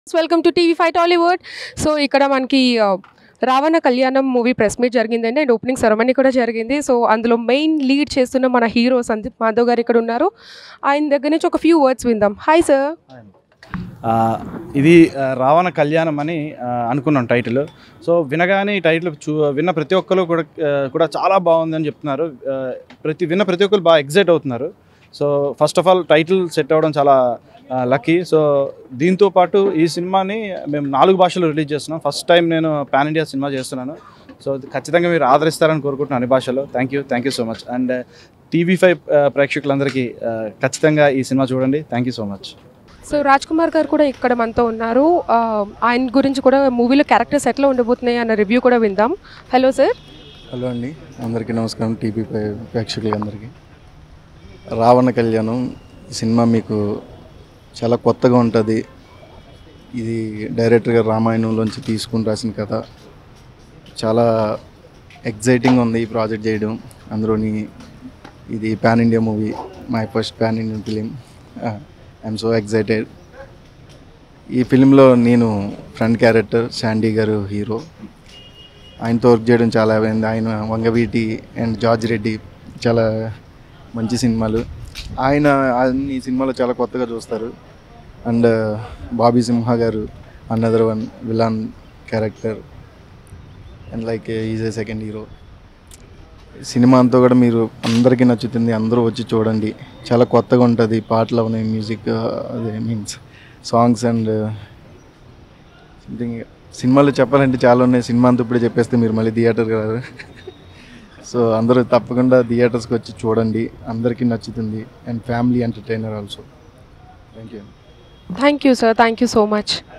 welcome to TV five Tollywood so ఇక్కడ మనకి ఆ, Ravana Kalyanam movie press meet జరిగిందండి అండ్ ఓపెనింగ్ సెరమనీ కూడా జరిగింది సో అందులో మెయిన్ లీడ్ చేస్తున్న మన హీరో సందీప్ మాధవ్ గారు ఇక్కడ ఉన్నారు ఆయన దగ్గర నుంచి ఒక ఫ్యూ వర్డ్స్ విందాం హాయ్ సార్ ఆ, ఇది ఆ, రావణ కళ్యాణం అని ఆ, అనుకున్నాం టైటిల్ సో వినగానే ఈ టైటిల్ చూ విన్న ప్రతి ఒక్కరు కూడా ఆ, కూడా చాలా బాగుందని చెప్తున్నారు ఆ, ప్రతి విన్న ప్రతి ఒక్కరు బాగా ఎగ్జైట్ అవుతున్నారు so first of all title set అవ్వడం చాలా లక్కీ సో దీంతో పాటు ఈ సినిమాని మేము నాలుగు భాషలు రిలీజ్ చేస్తున్నాం ఫస్ట్ టైం నేను పాన్ ఇండియా సినిమా చేస్తున్నాను సో ఖచ్చితంగా మీరు ఆదరిస్తారని కోరుకుంటున్నాను అన్ని భాషలో thank you thank you so much and TV five ప్రేక్షకులందరికీ ఆ, ఖచ్చితంగా ఈ సినిమా చూడండి thank you so much so Raj Kumar garu కూడా ఇక్కడ మనతో ఉన్నారు ఆ, ఆయన గురించి కూడా మూవీలో క్యారెక్టర్స్ ఎట్లా ఉండబోతున్నాయి అన్న రివ్యూ కూడా విందాం హలో సార్ హలో అండి అందరికీ నమస్కారం టీవీ ప్రే- ప్రేక్షకులందరికీ రావణ కళ్యాణం ఈ సినిమా మీకు చాలా కొత్తగా ఉంటుంది ఇది డైరెక్టర్ గారు రామాయణంలోంచి తీసుకుని రాసిన కథ చాలా ఎగ్జైటింగ్ ఉంది ఈ ప్రాజెక్ట్ చేయడం అందులోని ఇది pan India movie my first pan Indian film I'm so excited ఈ ఫిలింలో నేను front character Sandy garu hero ఆయనతో వర్క్ చేయడం చాలా అయింది ఆయన వంగవీటి అండ్ జార్జ్ రెడ్డి చాలా మంచి సినిమాలు ఆయన అన్ని సినిమాలో చాలా కొత్తగా చూస్తారు అండ్ బాబీ సింహ గారు another one villain character and like is a second hero cinema అంతా కూడా మీరు అందరికీ నచ్చుతుంది అందరూ వచ్చి చూడండి చాలా కొత్తగా ఉంటుంది పాటలు ఉన్నాయి మ్యూజిక్ అదే మీన్స్ సాంగ్స్ అండ్ సంథింగ్ సినిమాలు చెప్పాలంటే చాలా ఉన్నాయి సినిమా అంతా ఇప్పుడే చెప్పేస్తే మీరు మళ్ళీ థియేటర్కి రారు సో అందరూ తప్పకుండా థియేటర్స్కి వచ్చి చూడండి అందరికీ నచ్చుతుంది and family entertainer also thank you thank you sir thank you so much